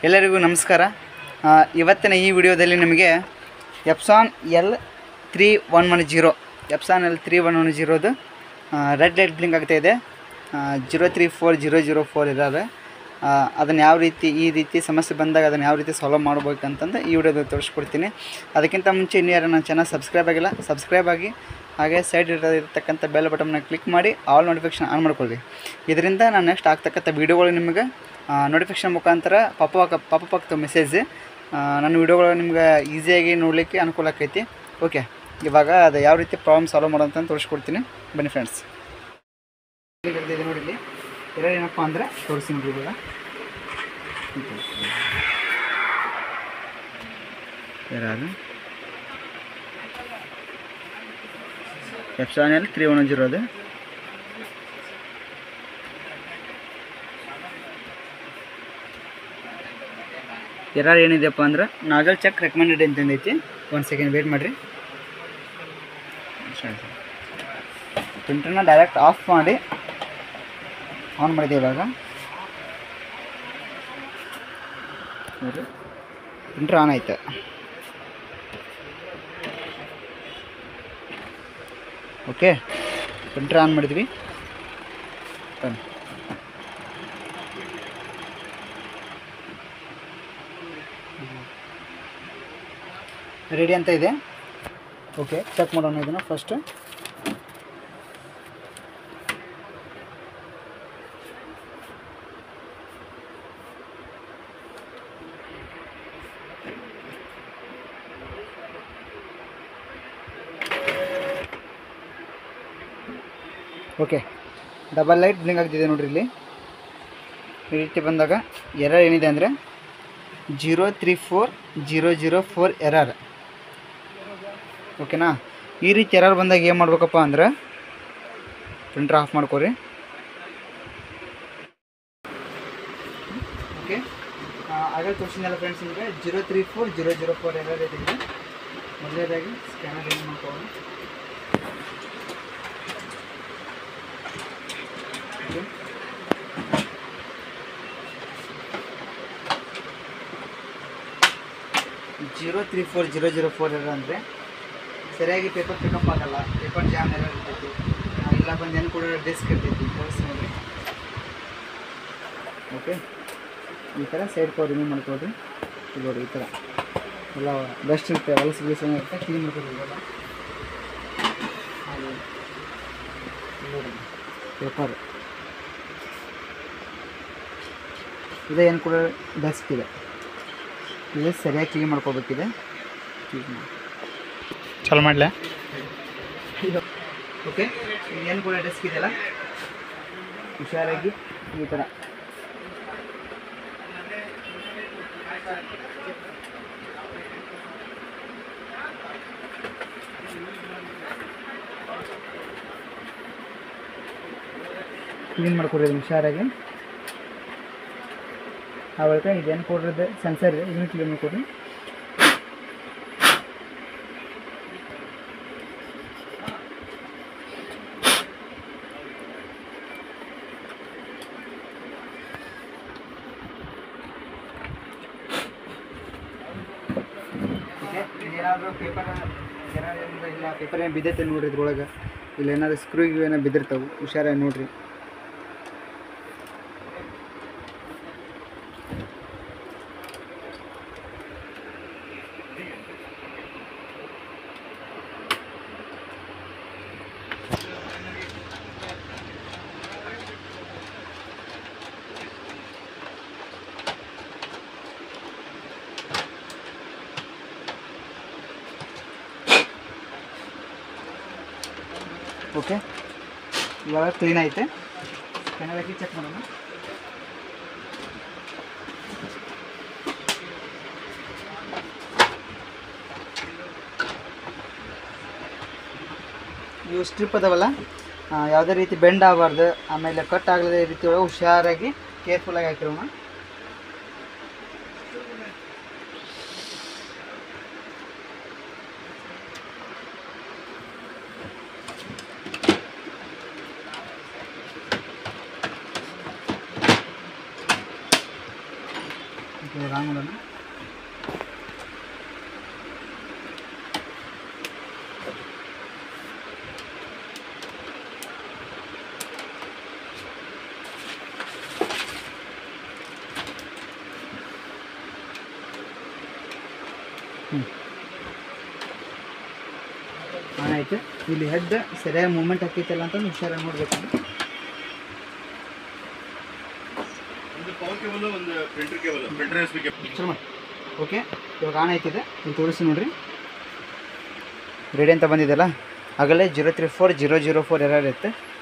ಎಲ್ಲರಿಗೂ ನಮಸ್ಕಾರ ಆ, ಇವತ್ತಿನ ಈ ವಿಡಿಯೋದಲ್ಲಿ ನಿಮಗೆ Epson L three one one zero Epson L three one one ಜೀರೋದು ರೆಡ್ ಲೈಟ್ ಬ್ಲಿಂಕ್ ಆಗ್ತಾ ಇದೆ zero three four zero zero four ಇದ್ದಾರೆ ಅದನ್ನು ಯಾವ ರೀತಿ ಈ ರೀತಿ ಸಮಸ್ಯೆ ಬಂದಾಗ ಅದನ್ನು ಯಾವ ರೀತಿ ಸಾಲ್ವ್ ಮಾಡ್ಬೇಕಂತಂದು ಈ ವಿಡಿಯೋದಲ್ಲಿ ತೋರಿಸ್ಕೊಡ್ತೀನಿ ಅದಕ್ಕಿಂತ ಮುಂಚೆ ಇನ್ನೂ ಯಾರು ನನ್ನ ಚಾನಲ್ ಸಬ್ಸ್ಕ್ರೈಬ್ ಆಗಿಲ್ಲ ಸಬ್ಸ್ಕ್ರೈಬ್ ಆಗಿ ಹಾಗೆ ಸೈಡ್ ಇರತಕ್ಕಂಥ ಬೆಲ್ ಬಟನ್ನ ಕ್ಲಿಕ್ ಮಾಡಿ ಆಲ್ ನೋಟಿಫಿಕೇಶನ್ ಆನ್ ಮಾಡ್ಕೊಳ್ಳಿ ಇದರಿಂದ ನಾನು ನೆಕ್ಸ್ಟ್ ಆಗ್ತಕ್ಕಂಥ ವೀಡಿಯೋಗಳು ನಿಮಗೆ ನೋಟಿಫಿಕೇಶನ್ ಮುಖಾಂತರ ಪಾಪ ಪಾಪ ಆಗ್ತವೆ ಮೆಸೇಜ್ ನನ್ನ ವೀಡಿಯೋಗಳು ನಿಮ್ಗೆ ಈಸಿಯಾಗಿ ನೋಡಲಿಕ್ಕೆ ಅನುಕೂಲ ಆಕೈತಿ ಓಕೆ ಇವಾಗ ಅದು ಯಾವ ರೀತಿ ಪ್ರಾಬ್ಲಮ್ ಸಾಲ್ವ್ ಮಾಡೋಂತ ತೋರಿಸ್ಕೊಡ್ತೀನಿ ಬನ್ನಿ ಫ್ರೆಂಡ್ಸ್ ಇದೆ ನೋಡಿ ಇಲ್ಲಿ ಎರಡು ಏನಪ್ಪ ಅಂದರೆ ತೋರಿಸ್ತೀನಿ ನೋಡಿ ಇವಾಗ ಯಾರು F L three one zero ಅದು ಎರರ್ ಏನಿದೆಯಪ್ಪ ಅಂದ್ರೆ ನಾಗಲ್ ಚೆಕ್ ರೆಕಮೆಂಡೆಡ್ ಅಂತಂದೈತಿ ಒಂದು ಸೆಕೆಂಡ್ ವೇಟ್ ಮಾಡಿರಿ ಪ್ರಿಂಟರ್ನ ಡೈರೆಕ್ಟ್ ಆಫ್ ಮಾಡಿ ಆನ್ ಮಾಡಿದೆ ಇವಾಗ ಪ್ರಿಂಟರ್ ಆನ್ ಆಯ್ತು ಓಕೆ ಪ್ರಿಂಟರ್ ಆನ್ ಮಾಡಿದ್ವಿ ಬನ್ನಿ ರೆಡಿ ಅಂತ ಇದೆ ಓಕೆ ಚೆಕ್ ಮಾಡೋಣ ಇದನ್ನು first okay double light blink ಆಗ್ತಿದೆ ನೋಡ್ರಿ ಇಲ್ಲಿ ಈ ರೀತಿ ಬಂದಾಗ ಎರರ್ ಏನಿದೆ ಅಂದರೆ zero three four zero zero four error ಓಕೆನಾ ಈ ರೀತಿ ಎರರ್ ಬಂದಾಗ ಏನು ಮಾಡ್ಬೇಕಪ್ಪ ಅಂದ್ರೆ ಪ್ರಿಂಟ್ರ್ ಆಫ್ ಮಾಡ್ಕೊರಿ ಓಕೆ ಆಗಲೇ ತೋರಿಸಿದ್ನಲ್ಲ ಫ್ರೆಂಡ್ಸ್ ನಿಮಗೆ zero three four zero zero four error ಇದೆ ಇದು. ಮೊದಲನೇದಾಗಿ ಸ್ಕ್ಯಾನರ್ ಏನು ಮಾಡ್ಕೊಳ್ಳೋಣ okay zero three four zero zero four error ಅಂದರೆ ಸರಿಯಾಗಿ ಪೇಪರ್ ಪಿಕಪ್ ಆಗಲ್ಲ ಪೇಪರ್ ಜಾಮ್ ಎರರ್ ಇರ್ತೈತಿ ಆ, ಇಲ್ಲ ಬಂದು ಏನು ಕೂಡ ಡಿಸ್ಕ್ ಇರ್ತೈತಿ ತೋರಿಸಿ ನೋಡಿ ಓಕೆ ಈ ಥರ ಸೈಡ್ ಕವರ್ ರಿಮೂವ್ ಮಾಡ್ಕೊಳ್ರಿ ಇದು ನೋಡಿ ಈ ಥರ ಎಲ್ಲ ಡಸ್ಟ್ ಇರುತ್ತೆ ಹೊಲಸು ಗಿಲಸು ಇರುತ್ತೆ ಕ್ಲೀನ್ ಮಾಡ್ಕೊಳ್ರಿ ಇವೆಲ್ಲ ಹಾಗೆ ನೋಡಿ ಪೇಪರ್ ಇದು ಏನು ಕೂಡ ಡಸ್ಟ್ ಇದೆ ಇದು ಸರಿಯಾಗಿ ಕ್ಲೀನ್ ಮಾಡ್ಕೋಬೇಕಿದೆ ಚಾಲು ಮಾಡಲ ಓಕೆ ಏನು ಕೂಡ ಡೆಸ್ಕ್ ಇದೆಯಲ್ಲ ಹುಷಾರಾಗಿ ಈ ಥರ ಕ್ಲೀನ್ ಮಾಡ್ಕೊಡ್ರಿ ಅದನ್ನ ಹುಷಾರಾಗಿ ಆ ಬಳಿಕ ಇದೇನು ಕೊಡ್ರದ್ದು ಸೆನ್ಸರ್ ಇದೆ ಇದನ್ನು ಕ್ಲೀನ್ ಮಾಡ್ಕೊಡ್ರಿ ಏನಾದರೂ ಪೇಪರ್ ಏನಾದ್ರು ಇಲ್ಲ ಪೇಪರ್ ಏನು ಬಿದ್ದೈತೆ ನೋಡ್ರಿ ಇದ್ರೊಳಗೆ ಇಲ್ಲ ಏನಾದ್ರು ಸ್ಕ್ರೂ ಏನೋ ಬಿದ್ದಿರ್ತಾವೆ ಹುಷಾರಾಗಿ ನೋಡ್ರಿ ಓಕೆ ಇವಾಗ ಕ್ಲೀನ್ ಐತೆ ಸ್ಕ್ಯಾನರ್ ಹಾಕಿ ಚೆಕ್ ಮಾಡೋಣ ಇವು ಸ್ಟ್ರಿಪ್ ಅದಾವಲ್ಲ ಆ, ಯಾವುದೇ ರೀತಿ ಬೆಂಡ್ ಆಗಬಾರ್ದು ಆಮೇಲೆ ಕಟ್ ಆಗಲದೇ ರೀತಿ ಒಳಗೆ ಹುಷಾರಾಗಿ ಕೇರ್ಫುಲ್ಲಾಗಿ ಹಾಕಿರೋಣ ಇವಾಗ ಆನ್ ಮಾಡೋಣ ಆನ್ ಆಯಿತು ಇಲ್ಲಿ ಹೆಡ್ ಸರಿಯಾಗಿ ಮೂಮೆಂಟ್ ಆಗ್ತೈತಲ್ಲ ಅಂತ ಹುಷಾರಾಗಿ ನೋಡ್ಬೇಕು ಒಂದು ಪವರ್ ಕೇಬಲ್ ಒಂದು printer cable printer S B cable ಚಲೋ ಮಾಡಿ ಓಕೆ ಇವಾಗ ಆನ್ ಆಯ್ತಿದೆ ಇಲ್ಲಿ ತೋರಿಸಿ ನೋಡ್ರಿ ರೆಡಿ ಅಂತ ಬಂದಿದೆಯಲ್ಲ ಆಗಲೇ zero three four zero zero four error ಇರುತ್ತೆ